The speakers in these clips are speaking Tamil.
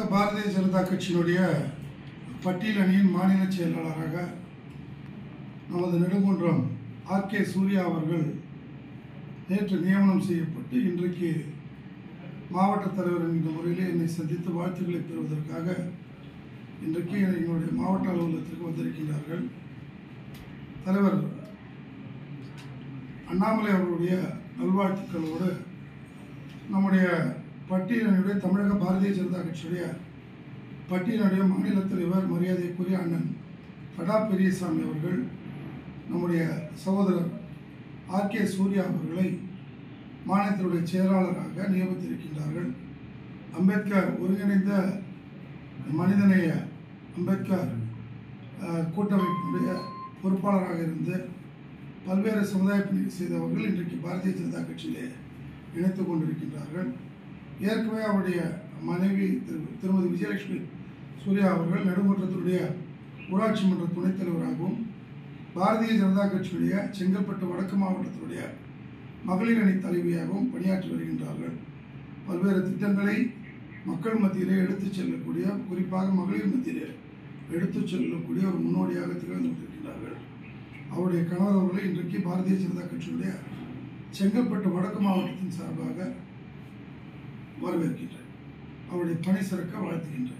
பாரதிய ஜனதா கட்சியினுடைய பட்டியல் அணியின் மாநில செயலாளராக நமது நெடுங்குன்றம் ஆர் கே சூர்யா அவர்கள் நேற்று நியமனம் செய்யப்பட்டு இன்றைக்கு மாவட்ட தலைவர் என்கிற முறையில் என்னை சந்தித்து வாழ்த்துக்களை பெறுவதற்காக இன்றைக்கு எங்களுடைய மாவட்ட அலுவலகத்திற்கு வந்திருக்கிறார்கள் தலைவர் அண்ணாமலை அவர்களுடைய நல்வாழ்த்துக்களோடு நம்முடைய பட்டியலினுடைய தமிழக பாரதிய ஜனதா கட்சியுடைய பட்டியலுடைய மாநில தலைவர் மரியாதைக்குரிய அண்ணன் படா பெரியசாமி அவர்கள் நம்முடைய சகோதரர் ஆர் கே சூர்யா அவர்களை மாநிலத்தினுடைய செயலாளராக நியமித்திருக்கின்றார்கள் அம்பேத்கர் ஒருங்கிணைந்த மனிதநேய அம்பேத்கர் அஹ், கூட்டமைப்பினுடைய பொறுப்பாளராக இருந்து பல்வேறு சமுதாய பணிகள் செய்தவர்கள் இன்றைக்கு பாரதிய ஜனதா கட்சியிலே இணைத்துக் கொண்டிருக்கின்றார்கள் ஏற்கனவே அவருடைய மனைவி திரு திருமதி விஜயலட்சுமி சூர்யா அவர்கள் நடுமன்றத்தினுடைய ஊராட்சி மன்ற துணைத் தலைவராகவும் பாரதிய ஜனதா கட்சியுடைய செங்கல்பட்டு வடக்கு மாவட்டத்தினுடைய மகளிர் அணி தலைவியாகவும் பணியாற்றி வருகின்றார்கள் பல்வேறு திட்டங்களை மக்கள் மத்தியிலே எடுத்துச் செல்லக்கூடிய குறிப்பாக மகளிர் மத்தியிலே எடுத்துச் செல்லக்கூடிய ஒரு முன்னோடியாக திகழ்ந்து கொண்டிருக்கிறார்கள் அவருடைய கணவர் அவர்களை இன்றைக்கு பாரதிய ஜனதா கட்சியுடைய செங்கல்பட்டு வடக்கு மாவட்டத்தின் சார்பாக வரவேற்கின்றேன் அவருடைய பணி சிறக்க வாழ்த்துகின்றேன்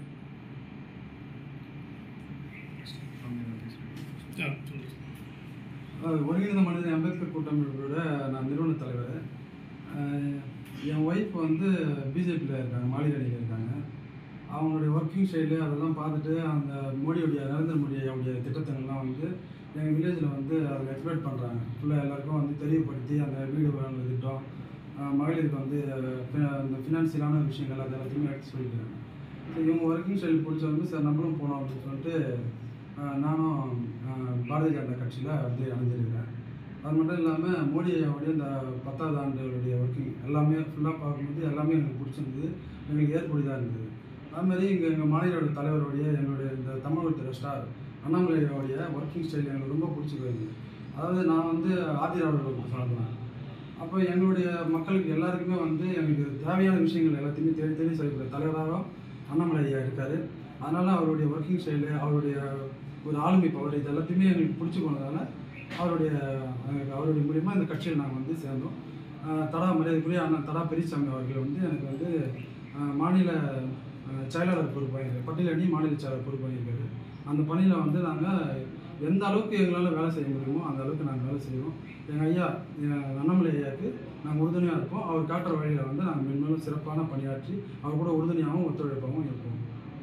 அஹ் ஒருங்கிணைந்த மனித அம்பேத்கர் கூட்டமைப்போட நான் நிறுவன தலைவர் அஹ் என் ஒய்ஃப் வந்து பிஜேபியில் இருக்காங்க மாளிகடியில் இருக்காங்க அவங்களுடைய ஒர்க்கிங் ஸ்டைலு அதெல்லாம் பார்த்துட்டு அந்த மோடியுடைய நரேந்திர மோடி அவருடைய திட்டத்தங்கள்லாம் வந்து எங்கள் வில்லேஜில் வந்து அதில் எக்ஸ்பிளைட் பண்ணுறாங்க ஃபுல்லாக எல்லாருக்கும் வந்து தெளிவுபடுத்தி அந்த வீடு வழங்குற திட்டம் அஹ் மகளிருக்கு வந்து fi- அந்த ஃபினான்சியலான விஷயங்கள் அது எல்லாத்தையுமே எடுத்து சொல்லிக்கிறாங்க ஸோ இவங்க ஒர்க்கிங் ஸ்டைல் பிடிச்ச வந்து சார் நம்மளும் போனோம் அப்படின்னு சொல்லிட்டு அஹ் நானும் அஹ் பாரதிய ஜனதா கட்சியில் வந்து இணைஞ்சிருக்கிறேன் அது மட்டும் இல்லாமல் மோடி ஐயாவுடைய இந்த பத்தாவது ஆண்டுடைய ஒர்க்கிங் எல்லாமே ஃபுல்லாக பார்க்கும்போது எல்லாமே எனக்கு பிடிச்சிருந்தது எங்களுக்கு ஏற்புடையதாக இருந்தது அதுமாதிரி இங்கே எங்கள் மாநிலோட தலைவருடைய எங்களுடைய இந்த தமிழகத்தில் ஸ்டார் அண்ணாமலை ஐயாவுடைய ஒர்க்கிங் ஸ்டைல் எனக்கு ரொம்ப பிடிச்சிருக்கு அதாவது நான் வந்து ஆதிராவிடர்களுக்கு சார்ந்தேன் அப்போ எங்களுடைய மக்களுக்கு எல்லாருக்குமே வந்து எங்களுக்கு தேவையான விஷயங்கள் எல்லாத்தையுமே தேடி தேடி செய்யக்கூடிய தலைவராக அண்ணாமலை ஐயா இருக்கார் அதனால் அவருடைய ஒர்க்கிங் ஸ்டைலு அவருடைய ஒரு ஆளுமை பவர் இது எல்லாத்தையுமே எங்களுக்கு பிடிச்சி போனதால அவருடைய அஹ், அவருடைய மூலியமாக இந்த கட்சியில் நாங்கள் வந்து சேர்ந்தோம் அஹ், தடா மரியாதைக்குரிய அண்ணன் தடா பெரியசாமி அவர்கள் வந்து எனக்கு வந்து அஹ், மாநில அஹ், செயலாளர் பொறுப்பு வாங்கியிருக்காரு பட்டியலணி மாநில செயலாளர் பொறுப்பு வாங்கியிருக்காரு அந்த பணியில் வந்து நாங்கள் எந்த அளவுக்கு எங்களால் வேலை செய்ய முடியுமோ அந்த அளவுக்கு நாங்கள் வேலை செய்வோம் எங்கள் ஐயா எங்கள் அண்ணாமலை ஐயாவுக்கு நாங்கள் உறுதுணையாக இருப்போம் அவர் காட்டுற வழியில் வந்து நாங்கள் மென்மேலும் சிறப்பான பணியாற்றி அவர் கூட உறுதுணையாகவும் ஒத்துழைப்பாகவும் இருப்போம்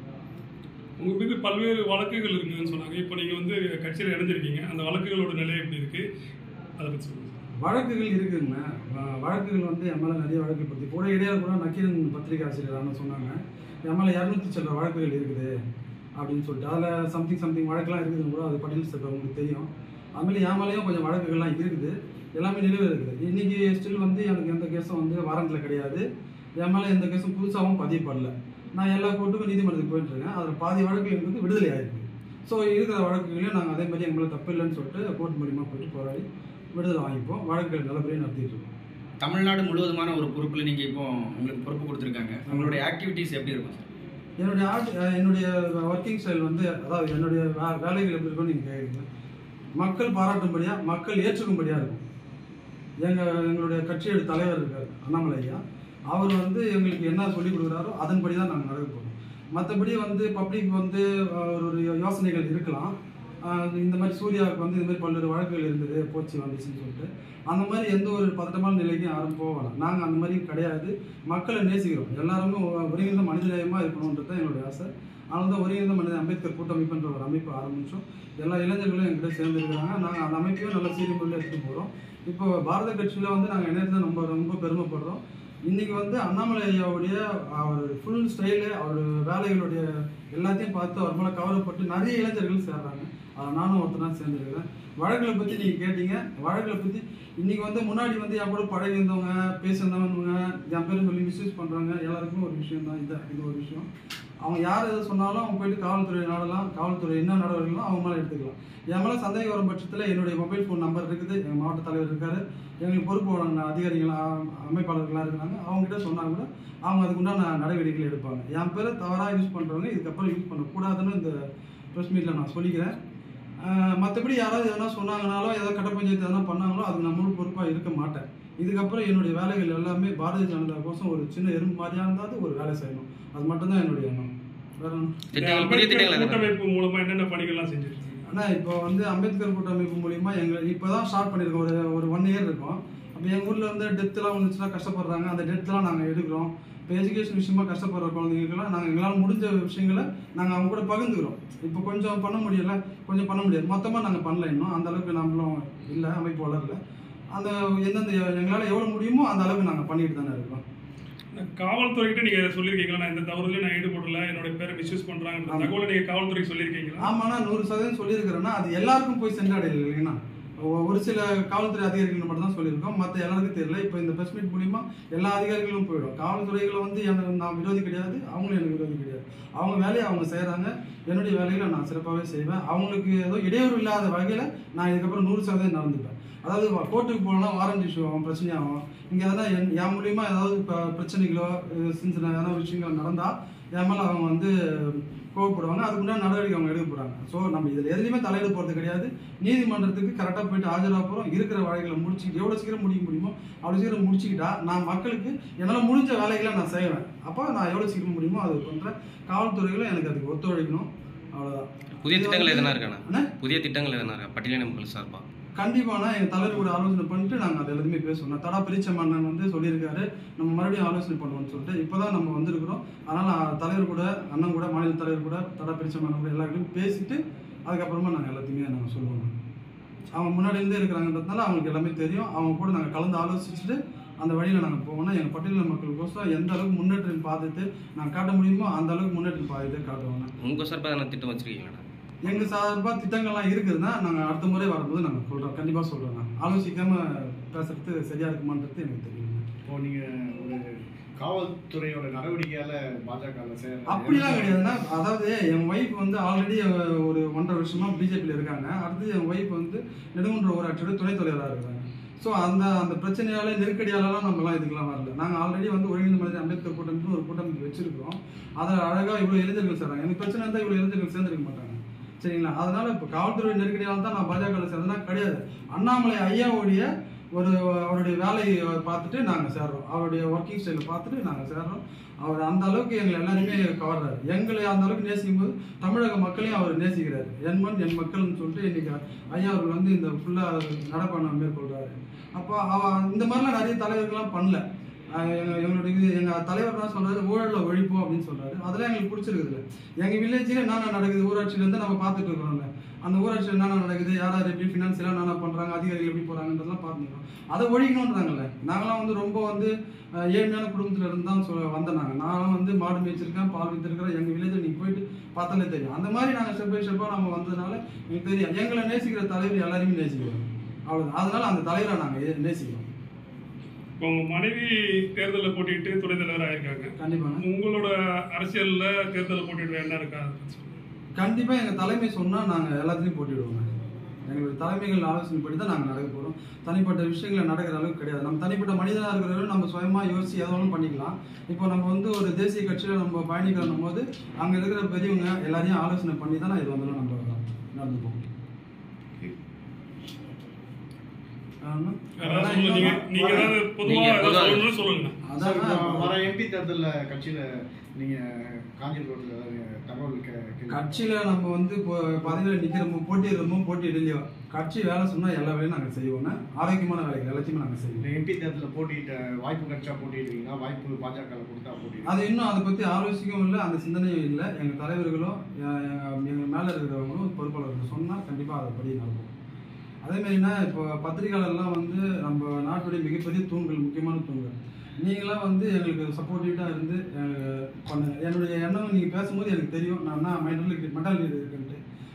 உங்க மீது பல்வேறு வழக்குகள் இருக்குதுன்னு சொன்னாங்க இப்போ நீங்க வந்து கட்சியில் இணைஞ்சிருக்கீங்க அந்த வழக்குகளோட நிலை எப்படி இருக்கு அதை பத்தி சொல்லுங்க வழக்குகள் இருக்குங்க வ- வழக்குகள் வந்து என் மேலே நிறைய வழக்கு பற்றி கூட இடையில கூட நக்கீரன் பத்திரிகை ஆசிரியர் சொன்னாங்க என் மேலே இரநூத்தி சில வழக்குகள் இருக்குது அப்படின்னு சொல்லிட்டு அதில் சம்திங் சம்திங் வழக்கெல்லாம் இருக்குதுன்னு கூட அது பட்டியல் சிறப்பு உங்களுக்கு தெரியும் அதுமாதிரி என் மேலேயும் கொஞ்சம் வழக்குகள்லாம் இருக்குது எல்லாமே நிலுவையில் இருக்குது இன்னைக்கு ஸ்டில் வந்து எனக்கு எந்த கேஸும் வந்து வாரண்டில் கிடையாது என் மேலே எந்த கேஸும் புதுசாகவும் பதியப்படல நான் எல்லா கோர்ட்டுக்கும் நீதிமன்றத்துக்கு போயிட்டு இருக்கேன் அதில் பாதி வழக்குகள் வந்து விடுதலை ஆயிருக்கு ஸோ இருக்கிற வழக்குகளையும் நாங்கள் அதே மாதிரி எங்கள் மேலே தப்பு இல்லைன்னு சொல்லிட்டு கோர்ட் மூலியமாக போயிட்டு போராடி விடுதலை வாங்கிப்போம் வழக்குகள் நல்லபடியாக நடத்திட்டு இருக்கோம் தமிழ்நாடு முழுவதுமான ஒரு பொறுப்பில் நீங்கள் இப்போ உங்களுக்கு பொறுப்பு கொடுத்துருக்காங்க உங்களுடைய ஆக்டிவிட்டீஸ் எப்படி இருக்கும் சார் என்னுடைய ஆர்ட் என்னுடைய ஒர்க்கிங் ஸ்டைல் வந்து அதாவது என்னுடைய வே- வேலைகள் எப்படி இருக்கும்னு நீங்கள் கேட்குறீங்க மக்கள் பாராட்டும்படியாக மக்கள் ஏற்றுக்கும்படியாக இருக்கும் எங்கள் எங்களுடைய கட்சியோட தலைவர் இருக்கார் அண்ணாமலை ஐயா அவர் வந்து எங்களுக்கு என்ன சொல்லி கொடுக்குறாரோ அதன்படி தான் நாங்கள் நடக்க போகிறோம் மற்றபடி வந்து பப்ளிக் வந்து அஹ், ஒரு ஒரு யோசனைகள் இருக்கலாம் அஹ், இந்த மாதிரி சூர்யாவுக்கு வந்து இந்த மாதிரி பல்வேறு வழக்குகள் இருந்தது போச்சு வந்துச்சுன்னு சொல்லிட்டு அந்த மாதிரி எந்த ஒரு பதட்டமான நிலைக்கும் யாரும் போக வேணாம் நாங்கள் அந்த மாதிரி கிடையாது மக்களை நேசிக்கிறோம் எல்லாருமே ஒ- ஒருங்கிணைந்த மனிதநேயமாக இருக்கணுன்றது தான் எங்களுடைய ஆசை அதனால தான் ஒருங்கிணைந்த மனித அம்பேத்கர் கூட்டமைப்புன்ற ஒரு அமைப்பு ஆரம்பித்தோம் எல்லா இளைஞர்களும் எங்கிட்ட சேர்ந்துருக்காங்க நாங்கள் அந்த அமைப்பையும் நல்ல சீரிய முறையில் எடுத்துகிட்டு போகிறோம் இப்போ பாரத கட்சியில் வந்து நாங்கள் இணையத்தில் ரொம்ப ரொம்ப பெருமைப்படுறோம் இன்னைக்கு வந்து அண்ணாமலை ஐயாவுடைய அவர் ஃபுல் ஸ்டைலு அவர் வேலைகளுடைய எல்லாத்தையும் பார்த்து அவர் மேலே கவரப்பட்டு நிறைய இளைஞர்கள் சேர்றாங்க அதில் நானும் ஒருத்தனாக சேர்ந்துருக்கிறேன் வழக்குகளை பற்றி நீங்கள் கேட்டீங்க வழக்குகளை பற்றி இன்றைக்கி வந்து முன்னாடி வந்து என் கூட பழகி இருந்தவங்க பேசியிருந்தவங்க என் பேர் சொல்லி மிஸ்யூஸ் பண்ணுறாங்க எல்லாருக்குமே ஒரு விஷயம் தான் இது இது ஒரு விஷயம் அவங்க யார் எதை சொன்னாலும் அவங்க போயிட்டு காவல்துறை நாடலாம் காவல்துறை என்ன நடவடிக்கைகளோ அவங்க மேலே எடுத்துக்கலாம் என் மேலே சந்தேகம் வரும் பட்சத்தில் என்னுடைய மொபைல் ஃபோன் நம்பர் இருக்குது எங்கள் மாவட்ட தலைவர் இருக்காரு எங்களுக்கு பொறுப்பு வழங்கின அதிகாரிகள் அ- அமைப்பாளர்களாக இருக்கிறாங்க அவங்ககிட்ட சொன்னா கூட அவங்க அதுக்குண்டான நடவடிக்கைகள் எடுப்பாங்க என் பேரை தவறாக யூஸ் பண்ணுறவங்க இதுக்கப்புறம் யூஸ் பண்ணக்கூடாதுன்னு இந்த ப்ரெஸ் மீட்டில் நான் சொல்லிக்கிறேன் மற்றபடி யாராவது எதனா சொன்னாங்கனாலோ ஏதாவது கட்ட பஞ்சாயத்து எதனா பண்ணாங்களோ அதுக்கு நான் முழு பொறுப்பாக இருக்க மாட்டேன் இதுக்கப்புறம் என்னுடைய வேலைகள் எல்லாமே பாரதிய ஜனதா கோசம் ஒரு சின்ன எறும்பு மாதிரியா இருந்தாலும் ஒரு வேலை செய்யணும் அது மட்டும்தான் என்னுடைய எண்ணம் வேற ஒண்ணும் இந்த திட்டங்கள் புதிய திட்டங்கள் அம்பேத்கர் எதுனா? கூட்டமைப்பு மூலமா என்னென்ன பணிகள்லாம் செஞ்சிருக்கீங்க அண்ணா இப்போ வந்து அம்பேத்கர் கூட்டமைப்பு மூலியமா எங்க இப்போ தான் ஸ்டார்ட் பண்ணியிருக்கோம் ஒரு ஒரு ஒன் இயர் இருக்கும் அப்போ எங்கள் ஊரில் வந்து டெத்துலாம் வந்துச்சுன்னா கஷ்டப்படுறாங்க அந்த டெத்லாம் நாங்கள் எடுக்கிறோம் இப்போ எஜுகேஷன் விஷயமா கஷ்டப்படுற குழந்தைங்களுக்குலாம் நாங்கள் எங்களால் முடிஞ்ச விஷயங்களை நாங்கள் அவங்க கூட பகிர்ந்துக்கிறோம் இப்போ கொஞ்சம் பண்ண முடியல கொஞ்சம் பண்ண முடியாது மொத்தமாக நாங்கள் பண்ணல இன்னும் அந்த அளவுக்கு நம்மளும் இல்லை அமைப்பு வளரல அந்த எந்தெந்த எங்களால் எவ்வளோ முடியுமோ அந்த அளவுக்கு நாங்கள் பண்ணிட்டு தானே இருக்கோம் இந்த காவல்துறைகிட்ட நீங்க சொல்லியிருக்கீங்களா நான் இந்த தவறுலையும் நான் ஈடுபடல என்னோட பேரை மிஸ்யூஸ் பண்றாங்க ஆமா. தகவலை நீங்க காவல்துறைக்கு சொல்லியிருக்கீங்களா ஆமாண்ணா நூறு சதவீதம் சொல்லியிருக்கிறேன்னா அது எல்லாருக்கும் போய் சென்றடையல இல்லைங்கண்ணா ஒ- ஒரு சில காவல்துறை அதிகாரிகள் மட்டும் தான் சொல்லியிருக்கோம் மற்ற எல்லாருக்கும் தெரியல இப்போ இந்த பிரஸ் மீட் மூலியமா எல்லா அதிகாரிகளும் போயிடும் காவல்துறைகளை வந்து எனக்கு நான் விரோதி கிடையாது அவங்களும் எனக்கு விரோதி கிடையாது அவங்க வேலையை அவங்க செய்கிறாங்க என்னுடைய வேலைகளை நான் சிறப்பாகவே செய்வேன் அவங்களுக்கு ஏதோ இடையூறு இல்லாத வகையில் நான் இதுக்கப்புறம் நூறு சதவீதம் நடந்துப்பேன் அதாவது வ- கோர்ட்டுக்கு போனா வாரண்ட் இஷ்யூ ஆகும் பிரச்சனையாகும் இங்கே எதனா என் என் மூலியமா ஏதாவது இப்போ பிரச்சனைகளோ அஹ் சின்ன சின்ன எதனா விஷயங்கள் நடந்தால் என் மேலே அவங்க வந்து கோவப்படுவாங்க அதுக்குண்டான நடவடிக்கை அவங்க எடுக்க போகிறாங்க ஸோ நம்ம இதில் எதுலையுமே தலையிட போகிறது கிடையாது நீதிமன்றத்துக்கு கரெக்டாக போயிட்டு ஆஜராக போகிறோம் இருக்கிற வழக்குகளை முடிச்சுக்கிட்டு எவ்வளோ சீக்கிரம் முடிக்க முடியுமோ அவ்வளோ சீக்கிரம் முடிச்சுக்கிட்டா நான் மக்களுக்கு என்னால் முடிஞ்ச வேலைகளை நான் செய்வேன் அப்போ நான் எவ்வளோ சீக்கிரம் முடியுமோ அது பண்ணுறேன் காவல்துறைகளும் எனக்கு அதுக்கு ஒத்துழைக்கணும் அவ்வளோதான் புதிய இது திட்டங்கள் வந்து- எதனா இருக்காண்ணா அண்ணா? புதிய திட்டங்கள் எதனா இருக்கா பட்டியலின மக்கள் சார்பா கண்டிப்பானா எங்க தலைவர் கூட ஆலோசனை பண்ணிட்டு நாங்கள் அது எல்லாத்தையுமே பேசுவோம் நான் தடா பிரிச்ச மன்னன் வந்து சொல்லியிருக்காரு நம்ம மறுபடியும் ஆலோசனை பண்ணுவோம்னு சொல்லிட்டு இப்போதான் நம்ம வந்திருக்கிறோம் அதனால நான் தலைவர் கூட அண்ணன் கூட மாநில தலைவர் கூட தடா பிரிச்ச மன்னன் கூட எல்லாருக்கும் பேசிட்டு அதுக்கப்புறமா நாங்கள் எல்லாத்தையுமே நாங்கள் சொல்லுவோம் அவங்க முன்னாடி இருந்தே இருக்கிறாங்கன்றதுனால அவங்களுக்கு எல்லாமே தெரியும் அவங்க கூட நாங்கள் கலந்து ஆலோசிச்சுட்டு அந்த வழியில் நாங்கள் போவோம்னா எங்கள் பட்டியலின மக்களுக்கோசம் எந்த அளவுக்கு முன்னேற்றம் பார்த்துட்டு நாங்கள் காட்ட முடியுமோ அந்த அளவுக்கு முன்னேற்றம் பார்த்துட்டு காட்டுவோம் உங்க சார்பா எதனா திட்டம் வச்சிருக்கீங்களா எங்க சார்பா திட்டங்கள்லாம் இருக்குதுன்னா நாங்க அடுத்த முறை வரும்போது நாங்க சொல்றோம் கண்டிப்பா சொல்றோம் நான் ஆலோசிக்காம பேசுறது சரியா இருக்குமான்றது எனக்கு தெரியும் இப்போ நீங்க ஒரு காவல்துறையோட நடவடிக்கையால பாஜக அப்படிலாம் கிடையாதுன்னா அதாவது என் ஒய்ஃப் வந்து ஆல்ரெடி ஒரு ஒன்றரை வருஷமா பிஜேபியில் இருக்காங்க அடுத்து என் ஒய்ஃப் வந்து நெடுங்குன்ற ஊராட்சியோட துணைத் தலைவராக இருக்காங்க ஸோ அந்த அந்த பிரச்சனையால நெருக்கடியாலலாம் நம்மலாம் இதுக்கெல்லாம் வரல நாங்கள் ஆல்ரெடி வந்து ஒருங்கிணைந்த மனித அம்பேத்கர் கூட்டமைப்பு ஒரு கூட்டமைப்பு வச்சிருக்கிறோம் அதில் அழகாக இவ்வளோ இளைஞர்கள் சேர்றாங்க எனக்கு பிரச்சனை இருந்தால் இவ்வளோ இளைஞர்கள் சேர்ந்துருக்க மாட்டாங்க சரிங்களா அதனால இப்போ காவல்துறை நெருக்கடியால் தான் நான் பாஜக சேர்ந்தனா கிடையாது அண்ணாமலை ஐயாவுடைய ஒரு அவருடைய வேலையை பார்த்துட்டு நாங்கள் சேர்றோம் அவருடைய ஒர்க்கிங் ஸ்டைலை பார்த்துட்டு நாங்கள் சேர்றோம் அவர் அந்த அளவுக்கு எங்களை எல்லாருமே கவர்றாரு எங்களை அந்த அளவுக்கு நேசிக்கும் போது தமிழக மக்களையும் அவர் நேசிக்கிறாரு என் மண் என் மக்கள்னு சொல்லிட்டு இன்னைக்கு ஐயா அவர்கள் வந்து இந்த ஃபுல்லாக நடப்பான மேற்கொள்றாரு அப்போ அவ இந்த மாதிரிலாம் நிறைய தலைவர்கள்லாம் பண்ணல அஹ் எங்க- எங்களுடைய இது எங்கள் தலைவர் என்ன சொல்றாரு ஊழலை ஒழிப்போம் அப்படின்னு சொல்றாரு அதெல்லாம் எங்களுக்கு பிடிச்சிருக்குதுல்ல எங்கள் வில்லேஜில் என்னென்ன நடக்குது ஊராட்சியிலேருந்து நம்ம பார்த்துட்டு இருக்கிறோம்ல அந்த ஊராட்சியில் என்னென்ன நடக்குது யார் யார் எப்படி ஃபினான்சியலாக என்னென்ன பண்ணுறாங்க அதிகாரிகள் எப்படி போகிறாங்கன்றதெல்லாம் பார்த்துக்கிறோம் அதை ஒழிக்கணுன்றாங்கல்ல நாங்களாம் வந்து ரொம்ப வந்து அஹ், ஏழ்மையான குடும்பத்துல இருந்து தான் சொல்ல வந்தேன் நாங்கள் நான் வந்து மாடு மேய்ச்சிருக்கேன் பால் வித்துருக்கிறேன் எங்கள் வில்லேஜில் நீங்கள் போயிட்டு பார்த்தாலே தெரியும் அந்த மாதிரி நாங்கள் ஸ்டெப் பை ஸ்டெப்பாக நம்ம வந்ததுனால எங்களுக்கு தெரியும் எங்களை நேசிக்கிற தலைவர் எல்லாரையுமே நேசிக்கிறோம் அவ்வளோதான் அதனால அந்த தலைவரை நாங்கள் நேசிக்கிறோம் இப்போ உங்க மனைவி தேர்தலில் போட்டிட்டு துணைத் தலைவர் ஆயிருக்காங்க கண்டிப்பாக உங்களோட அரசியல்ல தேர்தலில் போட்டிட்டு என்ன இருக்கா அதை பத்தி சொல்லுங்க. கண்டிப்பாக எங்கள் தலைமை சொன்னால் நாங்கள் எல்லாத்துலேயும் போட்டிடுவோங்க எங்களுடைய தலைமைகள் ஆலோசனைப்படி தான் நாங்கள் நடக்க போகிறோம் தனிப்பட்ட விஷயங்கள் நடக்கிற அளவுக்கு கிடையாது நம்ம தனிப்பட்ட மனிதனாக இருக்கிறவரை நம்ம சுயமாக யோசிச்சு எதை வேணாலும் பண்ணிக்கலாம் இப்போ நம்ம வந்து ஒரு தேசிய கட்சியில் நம்ம பயணிக்கணும் போது அங்கே இருக்கிற பெரியவங்க எல்லாரையும் ஆலோசனை பண்ணி தான் இது வந்து நம்ம நடந்துப்போம் ஆமா. வேற ஏதாவது சொல்லுங்க நீங்க நீங்க ஏதாவது பொதுவா நீங்க ஏதாவது பொதுவா- சொல்லணும்னு சொல்லுங்க அதான் வர எம்பி தேர்தல்ல கட்சியில நீங்க காஞ்சிபுரத்துல ஏதாவது தகவல் கே- கேள்வி- கட்சியில நம்ம வந்து இப்போ பதவியில் நிற்கிறோமோ போட்டிடுறோமோ போட்டியிடலையோ கட்சி வேலை சொன்னால் எல்லா வேலையும் நாங்கள் செய்வோம் ஆரோக்கியமான வேலைகள் எல்லாத்தையுமே நாங்கள் செய்வோம் இந்த எம்பி தேர்தல்ல போட்டியிட்ட வாய்ப்பு கிடைச்சா போட்டிடுவீங்களா வாய்ப்பு பாஜக கொடுத்தா போட்டிடுவீங்க அது இன்னும் அதை பற்றி ஆலோசிக்கவும் இல்லை அந்த சிந்தனையும் இல்லை எங்கள் தலைவர்களும் எங்கள் மேலே இருக்கிறவங்களும் பொறுப்பாளர்கள் சொன்னால் கண்டிப்பாக அதை படி நடக்கும் அதே மாதிரினா இப்போ பத்திரிகையாளர்லாம் வந்து நம்ம நாட்டுடைய மிகப்பெரிய தூண்கள் முக்கியமான தூண்கள் நீங்களாம் வந்து எங்களுக்கு சப்போர்ட்டிவாக இருந்து எங்களுக்கு பண்ணுங்க என்னுடைய எண்ணம் நீங்கள் பேசும்போது எனக்கு தெரியும் நான் என்ன மென்டல் மென்டல் இருக்குன்ட்டு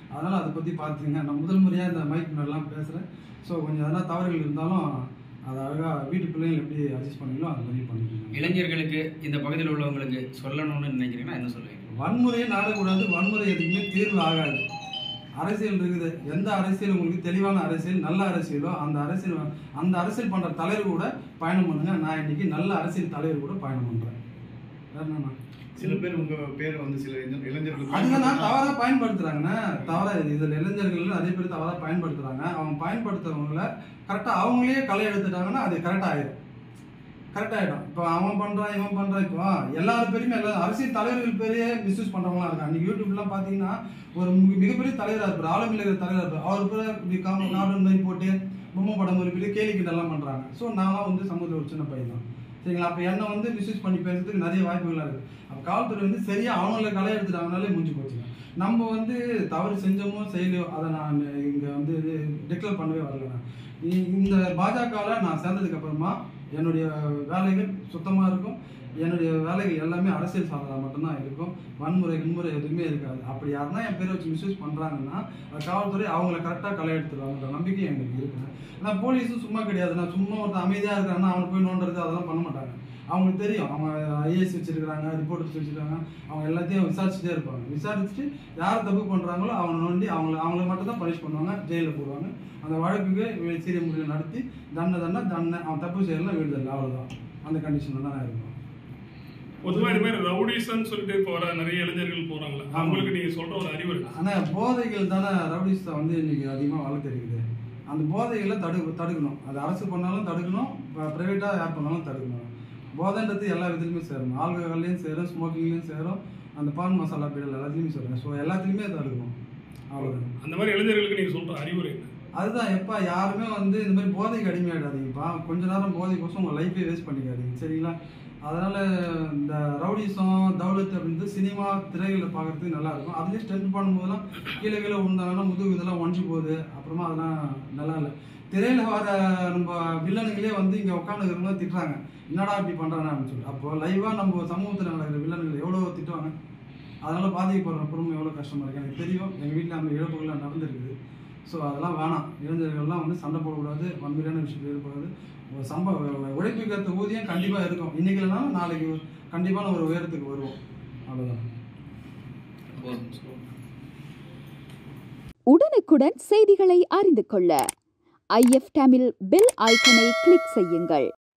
அதனால் அதை பற்றி பார்த்துங்க நான் முதல் முறையாக இந்த மைக் முன்னாடிலாம் பேசுகிறேன் ஸோ கொஞ்சம் எதனா தவறுகள் இருந்தாலும் அதை அழகாக வீட்டு பிள்ளைகள் எப்படி அட்ஜஸ்ட் பண்ணீங்களோ அது மாதிரி பண்ணிக்கோங்க இளைஞர்களுக்கு இந்த பகுதியில் உள்ளவங்களுக்கு சொல்லணும்னு நினைக்கிறீங்கன்னா என்ன சொல்லுவீங்க வன்முறையை நாடக்கூடாது வன்முறை எதுக்குமே தீர்வு ஆகாது அரசியல் இருக்குது எந்த அரசியல் உங்களுக்கு தெளிவான அரசியல் நல்ல அரசியலோ அந்த அரசியல் அந்த அரசியல் பண்ணுற தலைவர் கூட பயணம் பண்ணுங்க நான் இன்னைக்கு நல்ல அரசியல் தலைவர் கூட பயணம் பண்ணுறேன் வேற என்னண்ணா சில பேர் உங்க பேரை வந்து சில இளைஞ- இளைஞர்கள் அதுதான் தவறா பயன்படுத்துறாங்கண்ணே தவறா இதுல இளைஞர்கள் நிறைய பேர் தவறா பயன்படுத்துறாங்க அவங்க பயன்படுத்துறவங்கள கரெக்டா அவங்களே களை எடுத்துட்டாங்கன்னா அது கரெக்டா ஆயிடும் கரெக்ட் ஆயிடும் இப்போ அவன் பண்றான் இவன் பண்றான் இப்போ எல்லாரும் பேருமே எல்லா அரசியல் தலைவர்கள் பேரையே மிஸ்யூஸ் பண்றவங்களாம் இருக்காங்க அன்னைக்கு யூடியூப்லாம் பாத்தீங்கன்னா ஒரு மிக- மிகப்பெரிய தலைவராக இருப்பார் ஆளுமில்லை தலைவராக இருப்பார் அவர் பேர் இப்படி காம நாடன் மாதிரி போட்டு பொம்மை படம் ஒரு பெரிய கேலி கிண்டெல்லாம் பண்றாங்க ஸோ நான்லாம் வந்து சமூகத்தில் ஒரு சின்ன பையன் தான் சரிங்களா அப்போ என்ன வந்து மிஸ்யூஸ் பண்ணி பேசுறதுக்கு நிறைய வாய்ப்புகளாக இருக்குது அப்போ காவல்துறை வந்து சரியா அவங்கள களை எடுத்துட்டாங்கனாலே முடிஞ்சு போச்சுங்க நம்ம வந்து தவறு செஞ்சோமோ செய்யலையோ அதை நான் இங்கே வந்து டிக்ளேர் பண்ணவே வரல நான் இ- இந்த பாஜகவில் நான் சேர்ந்ததுக்கு அப்புறமா என்னுடைய வேலைகள் சுத்தமாக இருக்கும் என்னுடைய வேலைகள் எல்லாமே அரசியல் சார்ந்ததாக மட்டும்தான் இருக்கும் வன்முறை வன்முறை எதுவுமே இருக்காது அப்படி யாருன்னா என் பேரை வச்சு மிஸ்யூஸ் பண்ணுறாங்கன்னா காவல்துறை அவங்கள கரெக்டாக களை எடுத்துருவாங்கன்ற நம்பிக்கை எங்களுக்கு இருக்குங்க ஆனால் போலீஸும் சும்மா கிடையாது நான் சும்மா ஒருத்தன் அமைதியாக இருக்கிறான்னா அவனை போய் நோண்டுறது அதெல்லாம் பண்ண மாட்டாங்க அவங்களுக்கு தெரியும் அவங்க ஐஏஎஸ் வச்சிருக்காங்க ரிப்போர்ட்டர்ஸ் வச்சிருக்காங்க அவங்க எல்லாத்தையும் விசாரிச்சுட்டே இருப்பாங்க விசாரிச்சுட்டு யார் தப்பு பண்ணுறாங்களோ அவங்க நோண்டி அவங்கள அவங்கள மட்டும் தான் பனிஷ் பண்ணுவாங்க ஜெயிலில் போடுவாங்க அந்த வழக்குக்கு வே- சீரிய முறையில் நடத்தி தண்டனை தண்டனை தண்டனை அவன் தப்பு செய்யலாம் விடுதலை அவ்வளோதான் அந்த கண்டிஷனில் தான் இருக்கும் பொதுவாக இது மாதிரி ரவுடிசம்னு சொல்லிட்டு இப்போ வர நிறைய இளைஞர்கள் போறாங்களே அவங்களுக்கு நீங்க சொல்ற ஒரு அறிவு இருக்கு ஆனால் போதைகள் தானே ரவுடிஸை வந்து இன்னைக்கு அதிகமாக வளர்த்துருக்குது அந்த போதைகளை தடு தடுக்கணும் அது அரசு பண்ணாலும் தடுக்கணும் ப்ரைவேட்டாக யார் பண்ணாலும் தடுக்கணும் போதைன்றது எல்லா விதத்துலையுமே சேரும் ஆல்கஹால்லையும் சேரும் ஸ்மோக்கிங்லேயும் சேரும் அந்த பான் மசாலா பீடல் எல்லாத்துலேயுமே சேரும் ஸோ எல்லாத்துலேயுமே தடுக்கணும் அவ்வளோதான் அந்த மாதிரி இளைஞர்களுக்கு நீங்க சொல்ற அறிவுரை என்ன? அதுதான் எப்பா யாருமே வந்து இந்த மாதிரி போதைக்கு அடிமையாயிடாதீங்கப்பா கொஞ்ச நேரம் போதைக்கோசம் உங்கள் லைஃபே வேஸ்ட் பண்ணிக்காதீங்க சரிங்களா அதனால இந்த ரவுடிசம் தௌலத் அப்படின்றது சினிமா திரைகளில் பார்க்கறதுக்கு நல்லா இருக்கும் அதுலேயும் ஸ்டென்ட் பண்ணும்போதெல்லாம் கீழே கீழே விழுந்தாங்கன்னா முதுகு இதெல்லாம் ஒஞ்சி போகுது அப்புறமா அதெல்லாம் நல்லா இல்லை திரையில வர நம்ம வில்லனுங்களே வந்து இங்கே உட்காந்துக்கிறவங்க திட்டுறாங்க என்னடா இப்படி பண்ணுறானே அப்படின்னு சொல்லி அப்போ லைவாக நம்ம சமூகத்தில் நடக்கிற வில்லன்கள் எவ்வளோ திட்டுவாங்க அதனால பாதிக்கப்படுற குடும்பம் எவ்வளோ கஷ்டமா இருக்கு எனக்கு தெரியும் எங்கள் வீட்டில் அந்த இழப்புகள்லாம் நடந்திருக்குது ஸோ அதெல்லாம் வேணாம் இளைஞர்கள்லாம் வந்து சண்டை போடக்கூடாது வன்முறையான விஷயத்தில் ஈடுபடாது ஒரு சம்ப உழைப்புக்கு ஏற்ற ஊதியம் கண்டிப்பாக இருக்கும் இன்னைக்கு இல்லைனாலும் நாளைக்கு கண்டிப்பான ஒரு உயரத்துக்கு வருவோம் அவ்வளோதான் உடனுக்குடன் செய்திகளை அறிந்து கொள்ள ஐஎஃப் தமிழ் பெல் ஐக்கனை கிளிக் செய்யுங்கள்